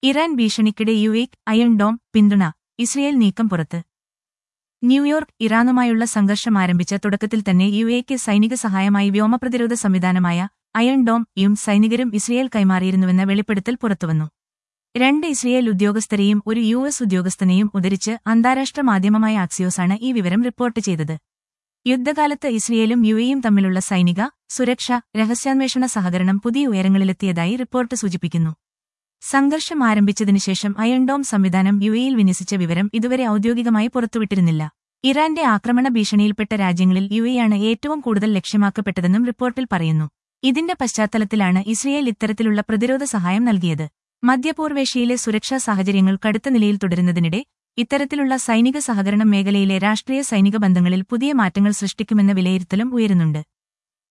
Iran ഭീഷണിക്കിടെ U K Iron Dome പിന്തുണ Israel നീക്കം പുറത്ത് ന്യൂയോർക്ക് ഇറാനുമായുള്ള സംഘർഷം ആരംഭിച്ച തുടക്കത്തിൽ തന്നെ യു എക്ക് സൈനിക സഹായമായി വ്യോമപ്രതിരോധ സംവിധാനമായ അയൺ ഡോം യും സൈനികരും ഇസ്രയേൽ കൈമാറിയിരുന്നുവെന്ന വെളിപ്പെടുത്തൽ പുറത്തുവന്നു രണ്ട് ഇസ്രയേൽ ഉദ്യോഗസ്ഥരെയും ഒരു യു എസ് ഉദ്യോഗസ്ഥനെയും ഉദ്ധരിച്ച് അന്താരാഷ്ട്ര മാധ്യമമായ ആക്സിയോസാണ് ഈ വിവരം റിപ്പോർട്ട് ചെയ്തത് യുദ്ധകാലത്ത് ഇസ്രയേലും യു എയും തമ്മിലുള്ള സൈനിക സുരക്ഷ രഹസ്യാന്വേഷണ സഹകരണം പുതിയ ഉയരങ്ങളിലെത്തിയതായി റിപ്പോർട്ട് സൂചിപ്പിക്കുന്നു സംഘർഷം ആരംഭിച്ചതിനുശേഷം അയൺഡോം സംവിധാനം യു എയിൽ വിന്യസിച്ച വിവരം ഇതുവരെ ഔദ്യോഗികമായി പുറത്തുവിട്ടിരുന്നില്ല ഇറാന്റെ ആക്രമണ ഭീഷണിയിൽപ്പെട്ട രാജ്യങ്ങളിൽ യു എയാണ് ഏറ്റവും കൂടുതൽ ലക്ഷ്യമാക്കപ്പെട്ടതെന്നും റിപ്പോർട്ടിൽ പറയുന്നു ഇതിന്റെ പശ്ചാത്തലത്തിലാണ് ഇസ്രയേൽ ഇത്തരത്തിലുള്ള പ്രതിരോധ സഹായം നൽകിയത് മധ്യപൂർവേഷ്യയിലെ സുരക്ഷാ സാഹചര്യങ്ങൾ കടുത്ത നിലയിൽ തുടരുന്നതിനിടെ ഇത്തരത്തിലുള്ള സൈനിക സഹകരണം മേഖലയിലെ രാഷ്ട്രീയ സൈനിക ബന്ധങ്ങളിൽ പുതിയ മാറ്റങ്ങൾ സൃഷ്ടിക്കുമെന്ന വിലയിരുത്തലും ഉയരുന്നുണ്ട്